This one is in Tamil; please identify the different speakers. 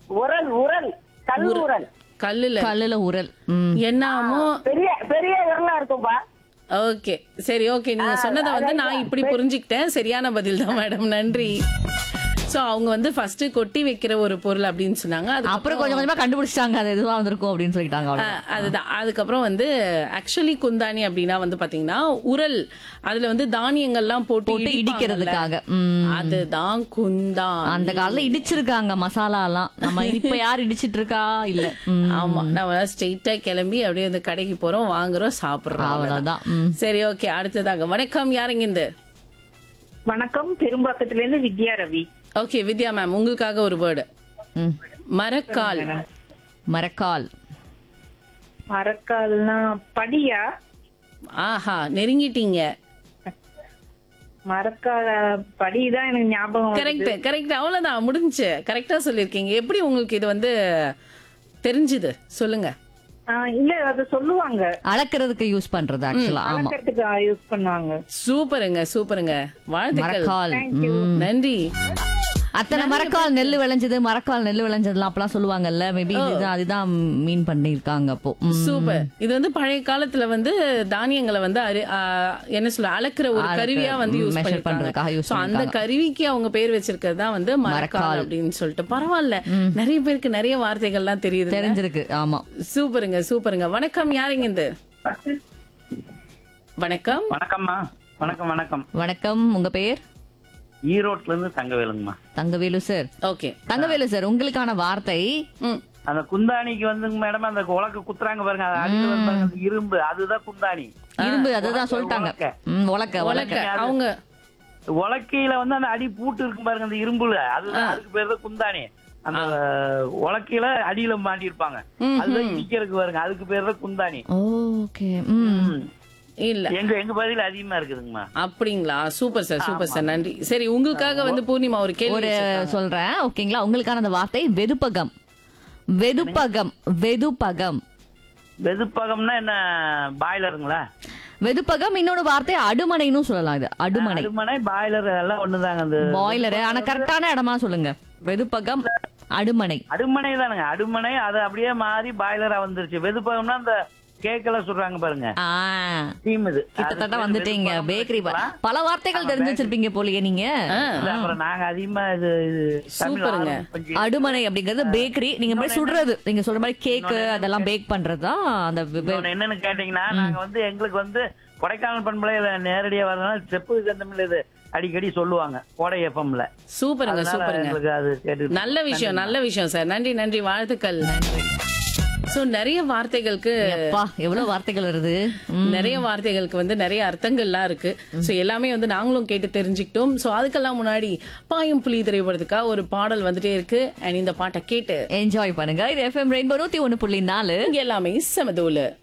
Speaker 1: உரல் உரல் கல் உரல்
Speaker 2: கல்லுல
Speaker 3: கல்லுல உரல் ம்
Speaker 2: என்னமோ
Speaker 1: பெரிய பெரிய உரலா இருக்கும்பா
Speaker 2: ஓகே சரி ஓகே நீங்க சொன்னதை வந்து நான் இப்படி புரிஞ்சுக்கிட்டேன் சரியான பதில் தான் மேடம் நன்றி சோ அவங்க வந்து ஃபர்ஸ்ட் கொட்டி வைக்கிற ஒரு பொருள் அப்படின்னு சொன்னாங்க அது
Speaker 3: அப்புறம் கொஞ்சம் கொஞ்சமா கண்டுபிடிச்சிட்டாங்க அது எதுவா வந்திருக்கும் அப்படின்னு சொல்லிட்டாங்க அவ்வளவுதான்.
Speaker 2: அதுதான் அதுக்கப்புறம் வந்து ஆக்சுவலி குந்தாணி அப்படின்னா வந்து பாத்தீங்கன்னா உரல் அதுல வந்து தானியங்கள்லாம் போட்டு
Speaker 3: போட்டு
Speaker 2: இடிப்பாங்கல்ல.
Speaker 3: இடிக்கிறதுக்காக ம்.
Speaker 2: அதுதான் குந்தான்
Speaker 3: அந்த காலத்துல இடிச்சிருக்காங்க மசாலா எல்லாம் நம்ம இப்ப யார் இடிச்சிட்டு இருக்கா இல்ல ம்.
Speaker 2: ஆமா நம்ம ஸ்ட்ரெயிட்டா கிளம்பி அப்படியே அந்த கடைக்கு போறோம் வாங்குறோம் சாப்பிடுறோம்
Speaker 3: அவ்வளவுதான் ம்.
Speaker 2: சரி ஓகே அடுத்ததாங்க வணக்கம் யாருங்க இந்த
Speaker 1: வணக்கம் பெரும்பாக்கத்துல இருந்து வித்யா ரவி
Speaker 2: ஓகே வித்யா மேம் உங்களுக்காக ஒரு வேர்டு
Speaker 3: ம்.
Speaker 2: மரக்கால்
Speaker 3: மரக்கால்
Speaker 1: மரக்கால்னா படியா
Speaker 2: ஆஹா நெருங்கிட்டீங்க
Speaker 1: மரக்கால படிதான் எனக்கு ஞாபகம் வருது.
Speaker 2: கரெக்ட் கரெக்ட் அவ்வளவுதான் முடிஞ்சுச்சு கரெக்டா சொல்லிருக்கீங்க எப்படி உங்களுக்கு இது வந்து தெரிஞ்சுது சொல்லுங்க
Speaker 1: ஆ, இல்ல அது சொல்லுவாங்க
Speaker 3: அளக்கிறதுக்கு யூஸ் பண்றது ஆக்சுவலா ஆமா
Speaker 1: வளர்க்கறதுக்கு யூஸ் பண்ணுவாங்க
Speaker 2: சூப்பருங்க சூப்பருங்க வாழ்த்துக்கள்
Speaker 3: மரக்கால் ம்.
Speaker 2: நன்றி
Speaker 3: அத்தனை மரக்கால் நெல்லு விளைஞ்சது மரக்கால் நெல்லு விளைஞ்சதுலாம் அப்பெல்லாம் சொல்லுவாங்க மேபி இதுதான் அதுதான் மீன் பண்ணிருக்காங்க அப்போ ம்.
Speaker 2: சூப்பர் இது வந்து பழைய காலத்துல வந்து தானியங்களை வந்து அரி- ஆ, என்ன சொல்ல அளக்குற ஒரு
Speaker 3: அளக்க,
Speaker 2: கருவியா வந்து யூஸ்
Speaker 3: measure
Speaker 2: பண்ணிருக்காங்க
Speaker 3: பண்றதுக்காக use
Speaker 2: So, அந்த
Speaker 3: பண்ணிருக்காங்க.
Speaker 2: கருவிக்கு அவங்க பேர் வச்சிருக்கிறது தான் வந்து மரக்கால்
Speaker 3: மரக்கால்.
Speaker 2: அப்படின்னு சொல்லிட்டு பரவாயில்ல நிறைய பேருக்கு நிறைய வார்த்தைகள்லாம் தெரியுது
Speaker 3: தெரிஞ்சிருக்கு ஆமா
Speaker 2: சூப்பருங்க சூப்பருங்க வணக்கம் யாருங்க இந்த வணக்கம்
Speaker 4: வணக்கம்மா வணக்கம் வணக்கம்
Speaker 3: வணக்கம் உங்க பேர்
Speaker 4: ஈரோட்ல இருந்து தங்கவேலுங்கம்மா
Speaker 3: Thangavelu sir
Speaker 2: okay
Speaker 3: Thangavelu sir உங்களுக்கான வார்த்தை
Speaker 2: ம்
Speaker 4: அந்த குந்தாணிக்கு வந்துங்க மேடம் அந்த உலக்கு குத்துறாங்க பாருங்க அது அடியில வந்து பாருங்க, அந்த இரும்பு அதுதான் குந்தாணி
Speaker 3: இரும்பு அதுதான் சொல்லிட்டாங்க
Speaker 4: உலக்க.
Speaker 3: ம், உலக்க உலக்க
Speaker 2: உலக்க அவங்க
Speaker 4: உலக்கையில வந்து அந்த அடி பூட்டு இருக்கும் பாருங்க அந்த இரும்புல அதுதான் அதுக்கு பேர் தான் குந்தாணி அந்த உலக்கையில அடியில மாட்டியிருப்பாங்க
Speaker 2: ம்,
Speaker 4: அதுதான் இடிக்கிறதுக்கு பாருங்க அதுக்கு பேர் தான் குந்தாணி
Speaker 3: ஓகே ம்
Speaker 4: ம்.
Speaker 2: இல்ல
Speaker 4: எங்க எங்க பகுதியில அதிகமா இருக்குதுங்கம்மா
Speaker 2: அப்படிங்களா சூப்பர் சார் சூப்பர் சார் நன்றி சரி உங்களுக்காக வந்து பூர்ணிமா ஒரு கேள்வி
Speaker 3: ஒரு
Speaker 2: வச்சிருக்காங்க.
Speaker 3: சொல்றேன் ஓகேங்களா உங்களுக்கான அந்த வார்த்தை வெதுப்பகம் வெதுப்பகம் வெதுப்பகம்
Speaker 4: வெதுப்பகம்னா என்ன பாய்லருங்களா
Speaker 3: வெதுப்பகம் இன்னொரு வார்த்தை அடுமனைன்னு சொல்லலாம் இது அடுமனை
Speaker 4: அடுமனை பாய்லர் எல்லாம் ஒண்ணுதாங்க அந்த
Speaker 3: பாய்லரு ஆனா கரெக்டான இடமா சொல்லுங்க வெதுப்பகம் அடுமனை
Speaker 4: அடுமனை தானுங்க அடுமனை அது அப்படியே மாறி பாய்லரா வந்துருச்சு வெதுப்பகம்னா அந்த கேக்கல சொல்றாங்க பாருங்க
Speaker 3: ஆ
Speaker 4: டீம் இது
Speaker 3: கிட்டத்தட்ட
Speaker 4: அது
Speaker 3: வந்துட்டீங்க
Speaker 4: வெதுப்பகம்
Speaker 3: பேக்கரி
Speaker 4: வச்சுக்கலாம்.
Speaker 3: பல வார்த்தைகள் தெரிஞ்சு வச்சிருப்பீங்க போலயே நீங்க
Speaker 4: இல்ல, அப்புறம் நாங்க அதிகமா இது இது தமிழ்
Speaker 2: சூப்பருங்க.
Speaker 4: ஆர்வம் கொஞ்சம்
Speaker 3: அடுமனை அப்படிங்கறது பேக்கரி நீங்க மாதிரி சுடுறது நீங்க சொல்ற மாதிரி கேக்கு அதெல்லாம் பேக் பண்றதுதான் அந்த வெ- வெ-
Speaker 4: இன்னொன்னு என்னன்னு கேட்டீங்கன்னா நாங்க வந்து எங்களுக்கு வந்து கொடைக்கானல் பண்பலை நேரடியா வரதுனால செப்பு கந்தமிழ் இது அடிக்கடி சொல்லுவாங்க கோடை எஃப்எம்ல
Speaker 2: சூப்பருங்க சூப்பருங்க
Speaker 4: எங்களுக்கு அது கேட்டு
Speaker 2: நல்ல விஷயம் நல்ல விஷயம் சார் நன்றி நன்றி வாழ்த்துக்கள் சோ நிறைய வார்த்தைகளுக்கு
Speaker 3: அப்பா எவ்வளவு வார்த்தைகள் வருது ம்.
Speaker 2: நிறைய வார்த்தைகளுக்கு வந்து நிறைய அர்த்தங்கள்லாம் இருக்கு சோ எல்லாமே வந்து நாங்களும் கேட்டு தெரிஞ்சுக்கிட்டோம் சோ அதுக்கெல்லாம் முன்னாடி பாயும் புலி திரைப்படத்துக்காக ஒரு பாடல் வந்துட்டே இருக்கு அண்ட் இந்த பாட்டை கேட்டு
Speaker 3: என்ஜாய் பண்ணுங்க இது எஃப்எம் ரெயின்போ நூத்தி ஒண்ணு புள்ளி நாலு
Speaker 2: இங்க எல்லாமே சமதூல